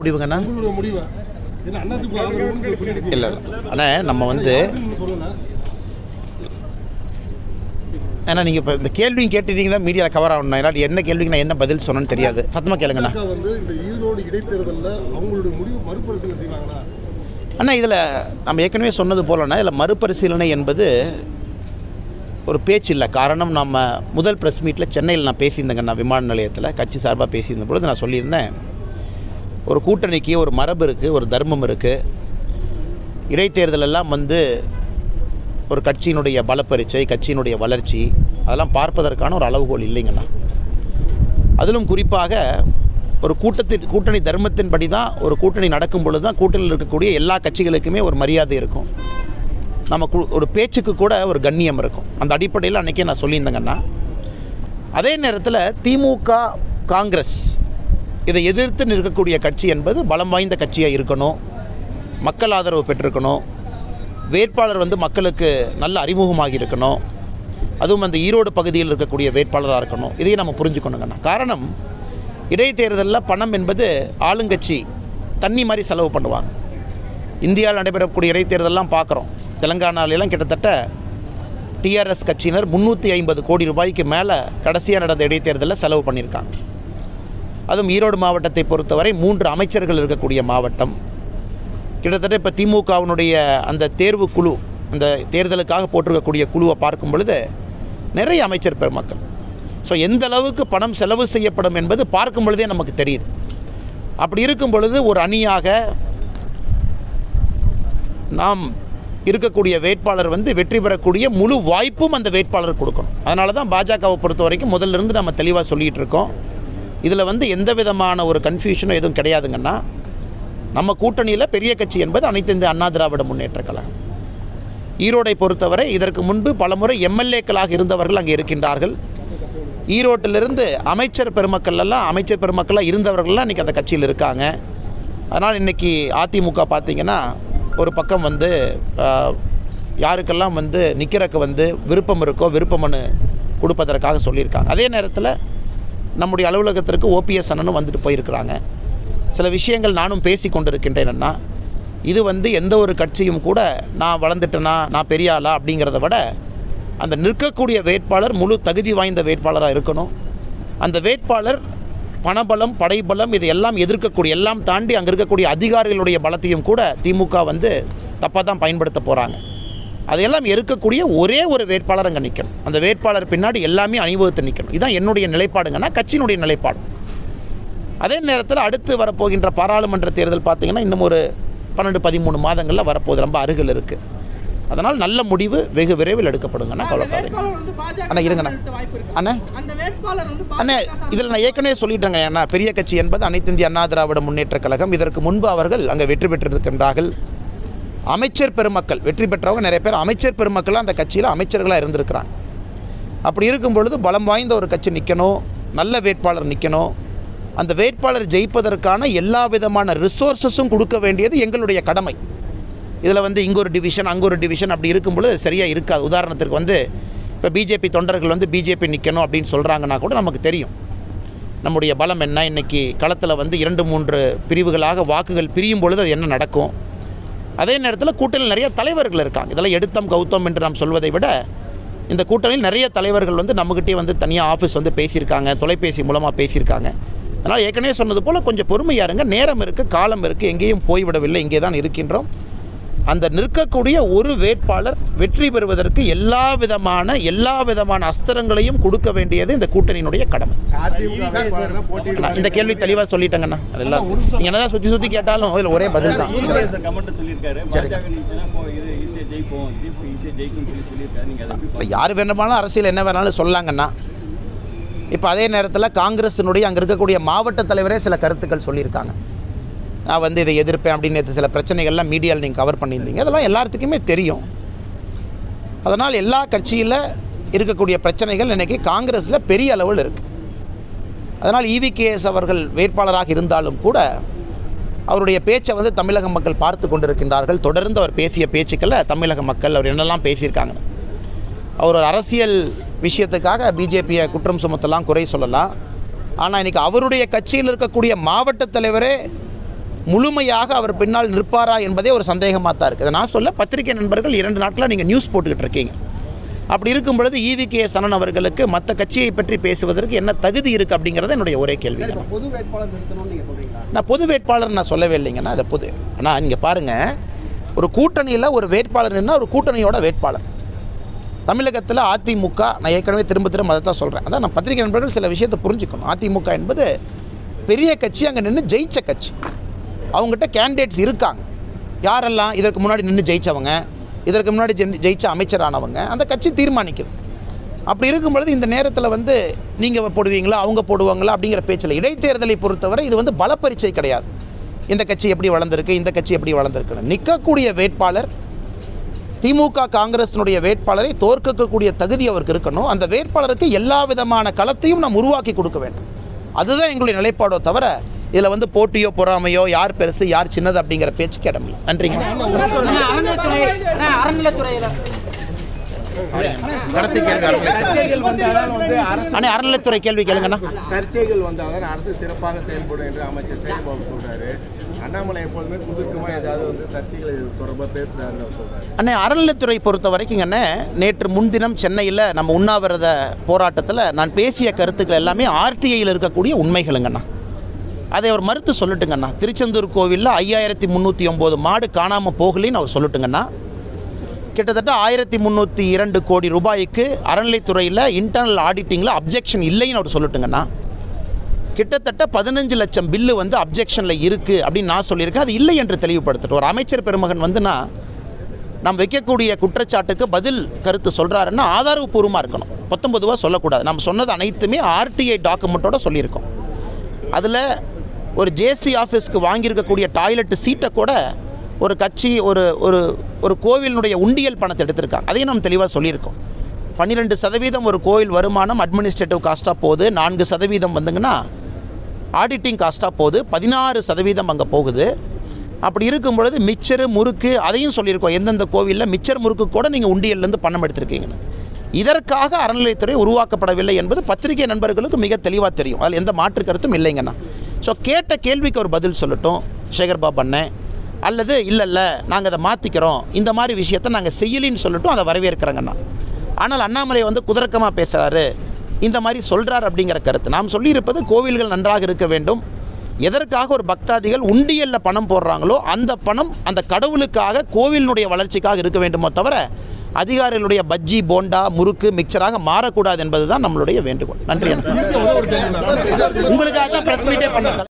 முடிவுங்கண்ணா உங்களுடைய முடிவை ஏன்னா அண்ணாதிமுக ஆதரவுன்னு சொல்லியிருக்கீங்க. இல்லை அண்ணா நம்ம வந்து நீங்க சொல்லல ஏன்னா நீங்கள் இப்போ இந்த கேள்வியும் கேட்டுட்டீங்கன்னா மீடியாவில் கவர் ஆகணும் என்னால் என்ன கேள்விக்கு நான் என்ன பதில் சொன்னேன்னு தெரியாது சத்தமாக கேளுங்கண்ணா பாஜக வந்து இந்த ஈரோடு இடைத்தேர்தலில் அவங்களுடைய முடிவு மறுபரிசீலனை செய்வாங்களா அண்ணா இதில் நம்ம ஏற்கனவே சொன்னது போலண்ணா இதில் மறுபரிசீலனை என்பது ஒரு பேச்சு இல்லை காரணம் நம்ம முதல் ப்ரெஸ் மீட்டில் சென்னையில் நான் பேசியிருந்தேங்கண்ணா விமான நிலையத்தில் கட்சி சார்பாக பேசியிருந்த பொழுது நான் சொல்லியிருந்தேன் ஒரு கூட்டணிக்கு ஒரு மரபு இருக்குது ஒரு தர்மம் இருக்குது இடைத்தேர்தல் எல்லாம் வந்து ஒரு கட்சியினுடைய பலப்பரீட்சை கட்சியினுடைய வளர்ச்சி அதெல்லாம் பார்ப்பதற்கான ஒரு அளவுகோல் இல்லைங்கண்ணா அதிலும் குறிப்பாக ஒரு கூட்டத்தின் கூட்டணி தர்மத்தின்படி தான் ஒரு கூட்டணி நடக்கும் பொழுது தான் கூட்டணியில் இருக்கக்கூடிய எல்லா கட்சிகளுக்குமே ஒரு மரியாதை இருக்கும் நம்ம கு- ஒரு பேச்சுக்கு கூட ஒரு கண்ணியம் இருக்கும் அந்த அடிப்படையில் அன்றைக்கே நான் சொல்லியிருந்தேங்கண்ணா அதே நேரத்தில் திமுக காங்கிரஸ் இதை எதிர்த்து நிற்கக்கூடிய கட்சி என்பது பலம் வாய்ந்த கட்சியாக இருக்கணும் மக்கள் ஆதரவு பெற்றிருக்கணும் வேட்பாளர் வந்து மக்களுக்கு நல்ல அறிமுகமாகி இருக்கணும் அதுவும் அந்த ஈரோடு பகுதியில் இருக்கக்கூடிய வேட்பாளராக இருக்கணும் இதையும் நம்ம புரிஞ்சுக்கணுங்கண்ணா காரணம் இடைத்தேர்தலில் பணம் என்பது ஆளுங்கட்சி தண்ணி மாதிரி செலவு பண்ணுவாங்க இந்தியாவில் நடைபெறக்கூடிய இடைத்தேர்தலெல்லாம் பார்க்குறோம் தெலங்கானாலெல்லாம் கிட்டத்தட்ட டிஆர்எஸ் கட்சியினர் முந்நூற்றி ஐம்பது கோடி ரூபாய்க்கு மேலே கடைசியாக நடந்த இடைத்தேர்தலில் செலவு பண்ணியிருக்காங்க அதுவும் ஈரோடு மாவட்டத்தை பொறுத்தவரை மூன்று அமைச்சர்கள் இருக்கக்கூடிய மாவட்டம் கிட்டத்தட்ட இப்போ திமுகவினுடைய அந்த தேர்வு குழு அந்த தேர்தலுக்காக போட்டிருக்கக்கூடிய குழுவை பார்க்கும் பொழுது நிறைய அமைச்சர் பெருமக்கள் ஸோ எந்த அளவுக்கு பணம் செலவு செய்யப்படும் என்பது பார்க்கும் பொழுதே நமக்கு தெரியுது அப்படி இருக்கும் பொழுது ஒரு அணியாக நாம் இருக்கக்கூடிய வேட்பாளர் வந்து வெற்றி பெறக்கூடிய முழு வாய்ப்பும் அந்த வேட்பாளர் கொடுக்கணும் அதனால தான் பாஜகவை பொறுத்த வரைக்கும் முதல்ல இருந்து நம்ம தெளிவாக சொல்லிகிட்டு இருக்கோம் இதில் வந்து எந்த விதமான ஒரு கன்ஃபியூஷனும் எதுவும் கிடையாதுங்கன்னா நம்ம கூட்டணியில் பெரிய கட்சி என்பது அனைத்து இந்திய அண்ணா திராவிட முன்னேற்றக் கழகம் ஈரோடை பொறுத்தவரை இதற்கு முன்பு பலமுறை எம்எல்ஏக்களாக இருந்தவர்கள் அங்கே இருக்கின்றார்கள் ஈரோட்டிலிருந்து அமைச்சர் பெருமக்கள் எல்லாம் அமைச்சர் பெருமக்களாக இருந்தவர்கள்லாம் இன்றைக்கி அந்த கட்சியில் இருக்காங்க அதனால் இன்றைக்கி அதிமுக பார்த்திங்கன்னா ஒரு பக்கம் வந்து ஆஹ், யாருக்கெல்லாம் வந்து நிற்கிறக்கு வந்து விருப்பம் இருக்கோ விருப்ப மனு கொடுப்பதற்காக சொல்லியிருக்காங்க அதே நேரத்தில் நம்முடைய அலுவலகத்திற்கு ஓபிஎஸ் அண்ணனும் வந்துட்டு போயிருக்கிறாங்க சில விஷயங்கள் நானும் பேசி கொண்டிருக்கின்றேன்னா இது வந்து எந்த ஒரு கட்சியும் கூட நான் வளர்ந்துட்டேனா நான் பெரிய ஆளா அப்படிங்கிறத விட அந்த நிற்கக்கூடிய வேட்பாளர் முழு தகுதி வாய்ந்த வேட்பாளராக இருக்கணும் அந்த வேட்பாளர் பணபலம் படைபலம் இது எல்லாம் எதிர்க்கக்கூடிய எல்லாம் தாண்டி அங்கே இருக்கக்கூடிய அதிகாரிகளுடைய பலத்தையும் கூட திமுக வந்து தப்பாக தான் பயன்படுத்த போகிறாங்க அதையெல்லாம் இருக்கக்கூடிய ஒரே ஒரு வேட்பாளர் அங்கே நிற்கணும் அந்த வேட்பாளர் பின்னாடி எல்லாமே அணிவகுத்து நிற்கணும் இதுதான் என்னுடைய நிலைப்பாடுங்கன்னா கட்சியினுடைய நிலைப்பாடு அதே நேரத்தில் அடுத்து வரப்போகின்ற பாராளுமன்ற தேர்தல் பார்த்தீங்கன்னா இன்னும் ஒரு பன்னெண்டு பதிமூணு மாதங்களில் வரப்போகுது ரொம்ப அருகில் இருக்குது அதனால் நல்ல முடிவு வெகு விரைவில் எடுக்கப்படுங்கண்ணா அந்த கவலைப்படாதீங்க வேட்பாளர் வந்து பாஜக அண்ணா, இருங்கண்ணா. சார்பில் வாய்ப்பு இருக்கு. அண்ணா அந்த வேட்பாளர் வந்து அண்ணே பாஜக சார்பில் இதில் நான் ஏற்கனவே சொல்லிட்டேங்க அண்ணா பெரிய கட்சி என்பது அனைத்து இந்திய அண்ணா திராவிட முன்னேற்றக் கழகம் இதற்கு முன்பு அவர்கள் அங்கே வெற்றி பெற்றிருக்கின்றார்கள் அமைச்சர் பெருமக்கள் வெற்றி பெற்றவங்க நிறைய பேர் அமைச்சர் பெருமக்கள் அந்த கட்சியில் அமைச்சர்களாக இருந்திருக்கிறாங்க அப்படி இருக்கும் பொழுது பலம் வாய்ந்த ஒரு கட்சி நிற்கணும் நல்ல வேட்பாளர் நிற்கணும் அந்த வேட்பாளர் ஜெயிப்பதற்கான எல்லா விதமான ரிசோர்ஸஸும் கொடுக்க வேண்டியது எங்களுடைய கடமை இதில் வந்து இங்கே ஒரு டிவிஷன் அங்கே ஒரு டிவிஷன் அப்படி இருக்கும் பொழுது சரியாக இருக்காது உதாரணத்திற்கு வந்து இப்போ பிஜேபி தொண்டர்கள் வந்து பிஜேபி நிற்கணும் அப்படின்னு சொல்கிறாங்கன்னா கூட நமக்கு தெரியும் நம்முடைய பலம் என்ன இன்னைக்கு களத்தில் வந்து இரண்டு மூன்று பிரிவுகளாக வாக்குகள் பிரியும் பொழுது அது என்ன நடக்கும் அதே நேரத்தில் கூட்டணியில் நிறைய தலைவர்கள் இருக்காங்க இதெல்லாம் எடுத்தம் கௌத்தம் என்று நாம் சொல்வதை விட இந்த கூட்டணியில் நிறைய தலைவர்கள் வந்து நம்மகிட்டே வந்து தனியாக ஆஃபீஸ் வந்து பேசியிருக்காங்க தொலைபேசி மூலமாக பேசியிருக்காங்க அதனால் ஏற்கனவே சொன்னது போல் கொஞ்சம் பொறுமையாக இருங்க நேரம் இருக்குது காலம் இருக்குது எங்கேயும் போய்விடவில்லை இங்கே தான் இருக்கின்றோம் அந்த நிற்கக்கூடிய ஒரு வேட்பாளர் வெற்றி பெறுவதற்கு எல்லா விதமான எல்லா விதமான அஸ்திரங்களையும் கொடுக்க வேண்டியது இந்த கூட்டணியினுடைய கடமை அண்ணா, இந்த கேள்வி தெளிவாக சொல்லிட்டேங்கண்ணா எல்லாம் நீங்கள் என்னதான் சுற்றி சுற்றி கேட்டாலும் இதில் ஒரே பதில் தான் சார் கமெண்ட் சொல்லியிருக்காரு பாஜக நிச்சயம் நம்ம இது ஈஸியாக ஜெயிப்போம் தீர்ப்பு ஈஸியாக ஜெயிக்கும்னு சொல்லி சொல்லியிருக்காரு நீங்கள் அதை எப்படி இப்போ யார் வேணுமானாலும் அரசியல் என்ன வேணாலும் சொல்லலாங்கண்ணா இப்போ அதே நேரத்தில் காங்கிரஸினுடைய அங்கே இருக்கக்கூடிய மாவட்ட தலைவரே சில கருத்துக்கள் சொல்லியிருக்காங்க நான் வந்து இதை எதிர்ப்பேன் அப்படின்னு நேத்து சில பிரச்சனைகள்லாம் மீடியாவில் நீங்கள் கவர் பண்ணியிருந்தீங்க அதெல்லாம் எல்லாத்துக்குமே தெரியும் அதனால் எல்லா கட்சியில் இருக்கக்கூடிய பிரச்சனைகள் இன்றைக்கி காங்கிரஸில் பெரிய அளவில் இருக்குது அதனால் இவிகேஎஸ் அவர்கள் வேட்பாளராக இருந்தாலும் கூட அவருடைய பேச்சை வந்து தமிழக மக்கள் பார்த்து கொண்டிருக்கின்றார்கள் தொடர்ந்து அவர் பேசிய பேச்சுக்களை தமிழக மக்கள் அவர் என்னெல்லாம் பேசியிருக்காங்க அவர் ஒரு அரசியல் விஷயத்துக்காக பிஜேபியை குற்றம் சுமத்தலாம் குறை சொல்லலாம் ஆனால் இன்றைக்கி அவருடைய கட்சியில் இருக்கக்கூடிய மாவட்ட தலைவரே முழுமையாக அவர் பின்னால் நிற்பாரா என்பதே ஒரு சந்தேகமாக தான் இருக்குது நான் சொல்ல பத்திரிகை நண்பர்கள் இரண்டு நாட்களாக நீங்கள் நியூஸ் போட்டுக்கிட்டு இருக்கீங்க அப்படி இருக்கும் பொழுது ஈவி கே சனன் அவர்களுக்கு மற்ற கட்சியை பற்றி பேசுவதற்கு என்ன தகுதி இருக்குது அப்படிங்கிறது என்னுடைய ஒரே கேள்வி இப்போ பொது வேட்பாளர் நிறுத்தணும்னு நீங்கள் சொல்கிறீங்களா நான் பொது வேட்பாளர் நான் சொல்லவே இல்லைங்கண்ணா அதை பொது ஆனால் இங்கே பாருங்கள் ஒரு கூட்டணியில் ஒரு வேட்பாளர் நின்னா ஒரு கூட்டணியோட வேட்பாளர் தமிழகத்தில் அதிமுக நான் ஏற்கனவே திரும்ப திரும்ப அதை தான் சொல்கிறேன் அதான் நான் பத்திரிகை நண்பர்கள் சில விஷயத்தை புரிஞ்சுக்கணும் அதிமுக என்பது பெரிய கட்சி அங்கே நின்று ஜெயிச்ச கட்சி அவங்ககிட்ட கேண்டிடேட்ஸ் இருக்காங்க யாரெல்லாம் இதற்கு முன்னாடி நின்று ஜெயிச்சவங்க இதற்கு முன்னாடி ஜென்- ஜெயிச்ச அமைச்சரானவங்க அந்த கட்சி தீர்மானிக்குது அப்படி இருக்கும் பொழுது இந்த நேரத்தில் வந்து நீங்கள் போடுவீங்களா அவங்க போடுவாங்களா அப்படிங்கிற பேச்சில் இடைத்தேர்தலை பொறுத்தவரை இது வந்து பலப்பரீட்சை கிடையாது இந்த கட்சி எப்படி வளர்ந்துருக்கு இந்த கட்சி எப்படி வளர்ந்துருக்குன்னு நிற்கக்கூடிய வேட்பாளர் திமுக காங்கிரஸினுடைய வேட்பாளரை தோற்கக்கூடிய தகுதி அவருக்கு இருக்கணும் அந்த வேட்பாளருக்கு எல்லா விதமான களத்தையும் நாம் உருவாக்கி கொடுக்க வேண்டும் அதுதான் எங்களுடைய நிலைப்பாடோ தவிர இதில் வந்து போட்டியோ பொறாமையோ யார் பெருசு யார் சின்னது அப்படிங்கிற பேச்சுக்கு இடமில்லை நன்றிங்க அறநிலைத்துறை அறநிலைத்துறையில் கடைசி கேள்வி அருமை. சர்ச்சைகள் வந்தால் வந்து அரசு அண்ணே அறநிலைத்துறை கேள்வி கேளுங்கண்ணா சர்ச்சைகள் வந்தால் தான் அரசு சிறப்பாக செயல்படும் என்று அமைச்சர் சேகர்பாபு சொல்றாரு அண்ணாமலை எப்போதுமே குதிர்க்கமாக ஏதாவது வந்து சர்ச்சைகள் இது தொடர்பாக பேசுறாருன்னு அவர் சொல்றாரு அண்ணே அறநிலைத்துறை பொறுத்த வரைக்கும் அண்ணே நேற்று முன்தினம் சென்னையில் நம்ம உண்ணாவிரத போராட்டத்தில் நான் பேசிய கருத்துக்கள் எல்லாமே ஆர்டிஐயில் இருக்கக்கூடிய உண்மைகளுங்கண்ணா அதை அவர் மறுத்து சொல்லட்டுங்கண்ணா திருச்செந்தூர் கோவிலில் ஐயாயிரத்தி முந்நூற்றி ஒம்பது மாடு காணாமல் போகலின்னு அவர் சொல்லட்டுங்கண்ணா கிட்டத்தட்ட ஆயிரத்தி முந்நூற்றி இரண்டு கோடி ரூபாய்க்கு அறநிலைத்துறையில் இன்டர்னல் ஆடிட்டிங்கில் அப்ஜெக்ஷன் இல்லைன்னு அவர் சொல்லட்டுங்கண்ணா கிட்டத்தட்ட பதினஞ்சு லட்சம் பில்லு வந்து அப்ஜெக்ஷனில் இருக்குது அப்படின்னு நான் சொல்லியிருக்கேன் அது இல்லை என்று தெளிவுபடுத்தட்டும் ஒரு அமைச்சர் பெருமகன் வந்துன்னா நம்ம வைக்கக்கூடிய குற்றச்சாட்டுக்கு பதில் கருத்து சொல்கிறாருன்னா ஆதாரபூர்வமாக இருக்கணும் பத்தொம்பதுவா சொல்லக்கூடாது நம்ம சொன்னது அனைத்துமே ஆர்டிஐ டாக்குமெண்ட்டோட சொல்லியிருக்கோம் அதில் ஒரு ஜேசி ஆஃபீஸ்க்கு வாங்கியிருக்கக்கூடிய டாய்லெட் சீட்டை கூட ஒரு கட்சி ஒரு ஒரு ஒரு கோவிலினுடைய உண்டியல் பணத்தை எடுத்திருக்காங்க அதையும் நம்ம தெளிவாக சொல்லியிருக்கோம் பன்னிரெண்டு சதவீதம் ஒரு கோவில் வருமானம் அட்மினிஸ்ட்ரேட்டிவ் காஸ்ட்டாக போகுது நான்கு சதவீதம் வந்துங்கன்னா ஆடிட்டிங் காஸ்ட்டாக போகுது பதினாறு சதவீதம் அங்கே போகுது அப்படி இருக்கும் பொழுது மிச்சரு முறுக்கு அதையும் சொல்லியிருக்கோம் எந்தெந்த கோவிலில் மிச்சர் முறுக்கு கூட நீங்கள் உண்டியல்லேருந்து பணம் எடுத்திருக்கீங்கன்னு இதற்காக அறநிலையத்துறை உருவாக்கப்படவில்லை என்பது பத்திரிகை நண்பர்களுக்கு மிக தெளிவாக தெரியும் அதில் எந்த மாற்று கருத்தும் இல்லைங்கண்ணா ஸோ கேட்ட கேள்விக்கு ஒரு பதில் சொல்லட்டும் சேகர் பாபு அண்ணன் அல்லது இல்லை இல்லை நாங்கள் அதை மாற்றிக்கிறோம் இந்த மாதிரி விஷயத்தை நாங்கள் செய்யலின்னு சொல்லட்டும் அதை வரவேற்கிறோங்கண்ணா ஆனால் அண்ணாமலை வந்து குதர்க்கமாக பேசுகிறாரு இந்த மாதிரி சொல்கிறார் அப்படிங்கிற கருத்து நாம் சொல்லியிருப்பது கோவில்கள் நன்றாக இருக்க வேண்டும் எதற்காக ஒரு பக்தாதிகள் உண்டியலில் பணம் போடுறாங்களோ அந்த பணம் அந்த கடவுளுக்காக கோவிலினுடைய வளர்ச்சிக்காக இருக்க வேண்டுமோ தவிர அதிகாரிகளுடைய பஜ்ஜி போண்டா முறுக்கு மிக்சராக மாறக்கூடாது என்பதுதான் நம்மளுடைய வேண்டுகோள் நன்றி அண்ணா. உங்களுக்காக தான் ப்ரெஸ் மீட்டே பண்ண